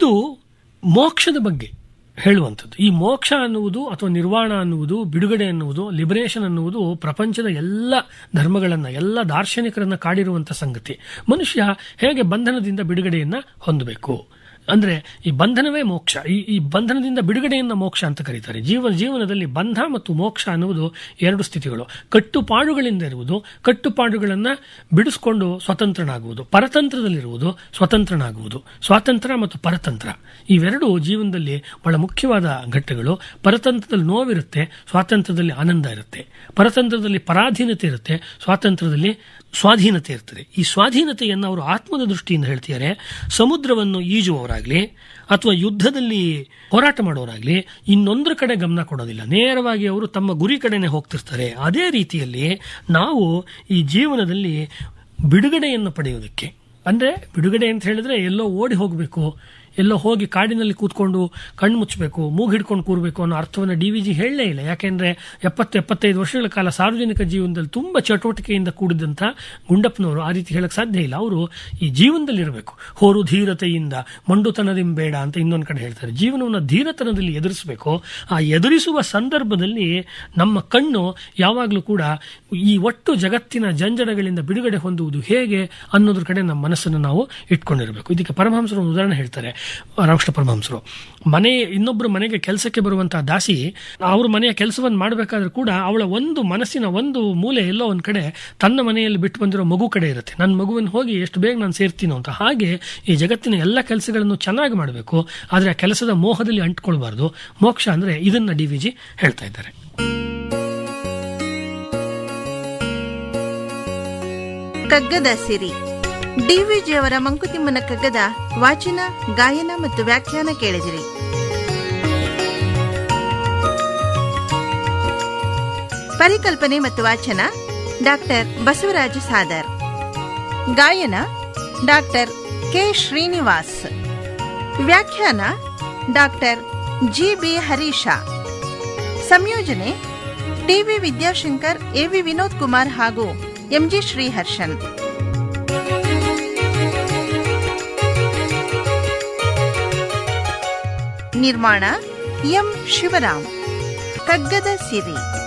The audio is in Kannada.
ಇದು ಮೋಕ್ಷದ ಬಗ್ಗೆ ಹೇಳುವಂಥದ್ದು ಈ ಮೋಕ್ಷ ಅನ್ನುವುದು ಅಥವಾ ನಿರ್ವಾಣ ಅನ್ನುವುದು ಬಿಡುಗಡೆ ಅನ್ನುವುದು ಲಿಬರೇಷನ್ ಅನ್ನುವುದು ಪ್ರಪಂಚದ ಎಲ್ಲ ಧರ್ಮಗಳನ್ನ ಎಲ್ಲ ದಾರ್ಶನಿಕರನ್ನ ಕಾಡಿರುವಂಥ ಸಂಗತಿ ಮನುಷ್ಯ ಹೇಗೆ ಬಂಧನದಿಂದ ಬಿಡುಗಡೆಯನ್ನ ಹೊಂದಬೇಕು ಅಂದ್ರೆ ಈ ಬಂಧನವೇ ಮೋಕ್ಷ ಈ ಈ ಬಂಧನದಿಂದ ಬಿಡುಗಡೆಯನ್ನ ಮೋಕ್ಷ ಅಂತ ಕರೀತಾರೆ ಜೀವ ಜೀವನದಲ್ಲಿ ಬಂಧ ಮತ್ತು ಮೋಕ್ಷ ಅನ್ನುವುದು ಎರಡು ಸ್ಥಿತಿಗಳು ಕಟ್ಟುಪಾಡುಗಳಿಂದ ಇರುವುದು ಕಟ್ಟುಪಾಡುಗಳನ್ನ ಬಿಡಿಸ್ಕೊಂಡು ಸ್ವತಂತ್ರನಾಗುವುದು ಪರತಂತ್ರದಲ್ಲಿರುವುದು ಸ್ವತಂತ್ರನಾಗುವುದು ಸ್ವಾತಂತ್ರ್ಯ ಮತ್ತು ಪರತಂತ್ರ ಇವೆರಡು ಜೀವನದಲ್ಲಿ ಬಹಳ ಮುಖ್ಯವಾದ ಘಟ್ಟಗಳು ಪರತಂತ್ರದಲ್ಲಿ ನೋವಿರುತ್ತೆ ಸ್ವಾತಂತ್ರ್ಯದಲ್ಲಿ ಆನಂದ ಇರುತ್ತೆ ಪರತಂತ್ರದಲ್ಲಿ ಪರಾಧೀನತೆ ಇರುತ್ತೆ ಸ್ವಾತಂತ್ರ್ಯದಲ್ಲಿ ಸ್ವಾಧೀನತೆ ಇರ್ತದೆ ಈ ಸ್ವಾಧೀನತೆಯನ್ನು ಅವರು ಆತ್ಮದ ದೃಷ್ಟಿಯಿಂದ ಹೇಳ್ತಿದ್ದಾರೆ ಸಮುದ್ರವನ್ನು ಈಜುವವರಾಗ್ಲಿ ಅಥವಾ ಯುದ್ಧದಲ್ಲಿ ಹೋರಾಟ ಮಾಡೋರಾಗ್ಲಿ ಇನ್ನೊಂದರ ಕಡೆ ಗಮನ ಕೊಡೋದಿಲ್ಲ ನೇರವಾಗಿ ಅವರು ತಮ್ಮ ಗುರಿ ಕಡೆನೆ ಹೋಗ್ತಿರ್ತಾರೆ ಅದೇ ರೀತಿಯಲ್ಲಿ ನಾವು ಈ ಜೀವನದಲ್ಲಿ ಬಿಡುಗಡೆಯನ್ನು ಪಡೆಯೋದಕ್ಕೆ ಅಂದ್ರೆ ಬಿಡುಗಡೆ ಅಂತ ಹೇಳಿದ್ರೆ ಎಲ್ಲೋ ಓಡಿ ಹೋಗಬೇಕು ಎಲ್ಲೋ ಹೋಗಿ ಕಾಡಿನಲ್ಲಿ ಕೂತ್ಕೊಂಡು ಕಣ್ಣು ಮುಚ್ಚಬೇಕು ಮೂಗು ಹಿಡ್ಕೊಂಡು ಕೂರಬೇಕು ಅನ್ನೋ ಅರ್ಥವನ್ನು ಡಿ ವಿ ಜಿ ಹೇಳಲೇ ಇಲ್ಲ ಯಾಕೆಂದ್ರೆ ಎಪ್ಪತ್ತು ಎಪ್ಪತ್ತೈದು ವರ್ಷಗಳ ಕಾಲ ಸಾರ್ವಜನಿಕ ಜೀವನದಲ್ಲಿ ತುಂಬಾ ಚಟುವಟಿಕೆಯಿಂದ ಕೂಡಿದಂಥ ಗುಂಡಪ್ಪನವರು ಆ ರೀತಿ ಹೇಳಕ್ ಸಾಧ್ಯ ಇಲ್ಲ ಅವರು ಈ ಜೀವನದಲ್ಲಿ ಇರಬೇಕು ಹೋರು ಧೀರತೆಯಿಂದ ಮಂಡುತನದಿಂದ ಬೇಡ ಅಂತ ಇನ್ನೊಂದು ಕಡೆ ಹೇಳ್ತಾರೆ ಜೀವನವನ್ನು ಧೀರತನದಲ್ಲಿ ಎದುರಿಸಬೇಕು ಆ ಎದುರಿಸುವ ಸಂದರ್ಭದಲ್ಲಿ ನಮ್ಮ ಕಣ್ಣು ಯಾವಾಗಲೂ ಕೂಡ ಈ ಒಟ್ಟು ಜಗತ್ತಿನ ಜಂಜಡಗಳಿಂದ ಬಿಡುಗಡೆ ಹೊಂದುವುದು ಹೇಗೆ ಅನ್ನೋದ್ರ ಕಡೆ ನಮ್ಮ ಮನಸ್ಸನ್ನು ನಾವು ಇಟ್ಕೊಂಡಿರಬೇಕು ಇದಕ್ಕೆ ಪರಮಹಂಸರು ಒಂದು ಉದಾಹರಣೆ ಹೇಳ್ತಾರೆ ರಾಮಕೃಷ್ಣ ಪರಮಹಂಸರು ಮನೆ ಇನ್ನೊಬ್ಬರು ಮನೆಗೆ ಕೆಲಸಕ್ಕೆ ಬರುವಂತಹ ದಾಸಿ ಅವ್ರ ಮನೆಯ ಕೆಲಸವನ್ನು ಮಾಡಬೇಕಾದ್ರೂ ಕೂಡ ಅವಳ ಒಂದು ಮನಸ್ಸಿನ ಒಂದು ಮೂಲೆ ಎಲ್ಲೋ ಒಂದು ಕಡೆ ತನ್ನ ಮನೆಯಲ್ಲಿ ಬಿಟ್ಟು ಬಂದಿರೋ ಮಗು ಕಡೆ ಇರುತ್ತೆ ನನ್ನ ಮಗುವನ್ನು ಹೋಗಿ ಎಷ್ಟು ಬೇಗ ನಾನು ಸೇರ್ತೀನೋ ಅಂತ ಹಾಗೆ ಈ ಜಗತ್ತಿನ ಎಲ್ಲ ಕೆಲಸಗಳನ್ನು ಚೆನ್ನಾಗಿ ಮಾಡಬೇಕು ಆದರೆ ಆ ಕೆಲಸದ ಮೋಹದಲ್ಲಿ ಅಂಟ್ಕೊಳ್ಬಾರ್ದು ಮೋಕ್ಷ ಅಂದ್ರೆ ಇದನ್ನ ಡಿ ವಿ ಜಿ ಹೇಳ್ತಾ ಇದ್ದಾರೆ ಕಗ್ಗದ ಸಿರಿ ಡಿವಿಜಿಯವರ ಮಂಕುತಿಮ್ಮನ ಕಗ್ಗದ ವಾಚನ ಗಾಯನ ಮತ್ತು ವ್ಯಾಖ್ಯಾನ ಕೇಳಿದಿರಿ ಪರಿಕಲ್ಪನೆ ಮತ್ತು ವಾಚನ ಡಾಕ್ಟರ್ ಬಸವರಾಜ ಸಾದರ್ ಗಾಯನ ಡಾಕ್ಟರ್ ಕೆ ಶ್ರೀನಿವಾಸ್ ವ್ಯಾಖ್ಯಾನ ಡಾಕ್ಟರ್ ಜಿ ಬಿ ಹರೀಶ ಸಂಯೋಜನೆ ಟಿವಿ ವಿದ್ಯಾಶಂಕರ್ ಎವಿ ವಿನೋದ್ ಕುಮಾರ್ ಹಾಗೂ ಎಂಜಿ ಶ್ರೀಹರ್ಷನ್ ನಿರ್ಮಾಣ ಎಂ ಶಿವರಾಮ್ ಕಗ್ಗದ ಸಿರಿ